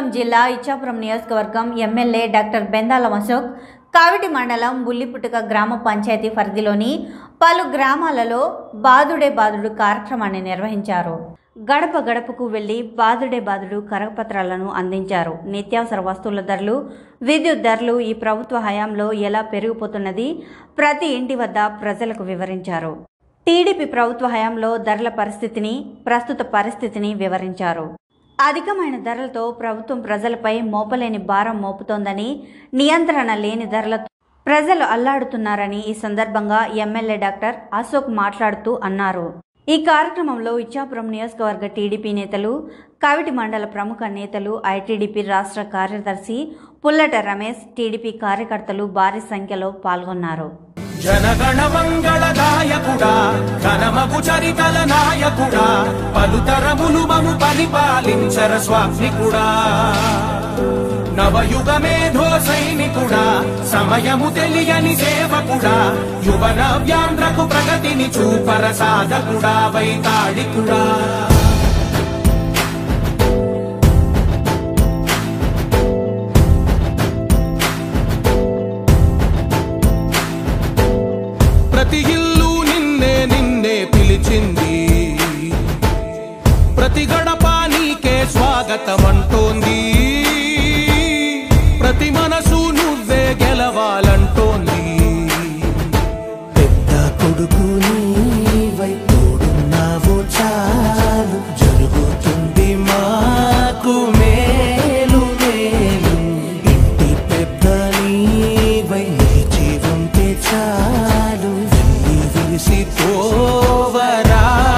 జిల్లా ఇచ్చాపురం నియోజకవర్గం MLA doctor Bendalam Ashok Kaviti మండలం బుల్లిపుట్టుక గ్రామ పంచాయతీ పరిధిలోని పలు గ్రామాలలో బాదుడే బాదుడు కార్యక్రమాన్ని నిర్వహించారు గడప గడపకు వెళ్లి బాదుడే బాదుడు కరపత్రాలను అందించారు నిత్యావసర వస్తువుల ధరలు విద్యుత్ ధరలు ఈ ప్రభుత్వ హయాంలో ఎలా పెరిగిపోతున్నది ప్రతి ఇంటి వద్ద ప్రజలకు వివరించారు టీడీపీ ప్రభుత్వ హయాంలో ధరల పరిస్థితిని ప్రస్తుత పరిస్థితిని వివరించారు అధికమైన ధరలతో ప్రభుత్వం ప్రజలపై మోపలేని భారం మోపుతోందని నియంత్రణ లేని ధరలతో ప్రజలు అల్లాడుతున్నారని ఈ సందర్భంగా ఎమ్మెల్యే డాక్టర్ అశోక్ మాట్లాడుతూ అన్నారు ఈ కార్యక్రమంలో ఇచ్చాపురం నియోజకవర్గ టీడీపీ నేతలు కవిటి మండల ప్రముఖ నేతలు ఐటీడీపీ రాష్ట్ర కార్యదర్శి పుల్లట రమేష్ టీడీపీ కార్యకర్తలు భారీ సంఖ్యలో పాల్గొన్నారు జనగణ మంగళదాయకుడా ఘనమగు చరితల నాయకుడా పలుతరములు మము పరిపాలించర స్వామికుడా నవయుగ మేధో సైనికుడా సమయము తెలియని సేవకుడా యువన వ్యాంధ్రకు ప్రగతిని చూపర సాధకుడా వైతాళికుడా ప్రతి ఇల్లు నిన్నే నిన్నే పిలిచింది ప్రతి గడప నీకే స్వాగతం అంటోంది ప్రతి మనసు నువ్వే గెలవాలంటోంది పెద్ద కొడుకు నీవై తోడున్నావు చాలు జరుగుతుంది మాకు మేలు మేలు ఇంటి పెద్ద నీవై నిలిచి ఉంటే చాలు వెళ్ళి విరిసి పోవరాదు